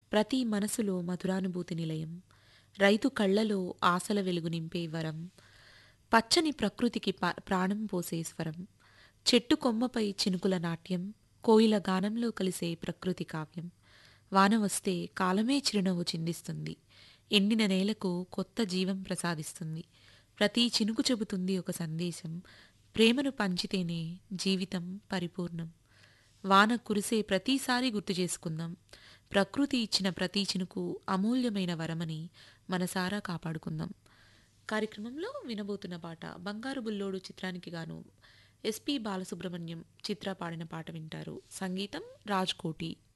ప్రతి మనసులో మధురానుభూతి నిలయం రైతు కళ్ళలో ఆశల వెలుగు నింపే వరం పచ్చని ప్రకృతికి ప- ప్రాణం పోసే స్వరం చెట్టు కొమ్మపై చినుకుల నాట్యం కోయిల గానంలో కలిసే ప్రకృతి కావ్యం వాన వస్తే కాలమే చిరునవ్వు చిందిస్తుంది ఎండిన నేలకు కొత్త జీవం ప్రసాదిస్తుంది ప్రతి చినుకు చెబుతుంది ఒక సందేశం ప్రేమను పంచితేనే జీవితం పరిపూర్ణం వాన కురిసే ప్రతిసారి గుర్తు చేసుకుందాం ప్రకృతి ఇచ్చిన ప్రతి చినుకు అమూల్యమైన వరమని మనసారా కాపాడుకుందాం కార్యక్రమంలో వినబోతున్న పాట బంగారు బుల్లోడు చిత్రానికి గాను ఎస్పి బాలసుబ్రహ్మణ్యం చిత్ర పాడిన పాట వింటారు సంగీతం రాజ్ కోటి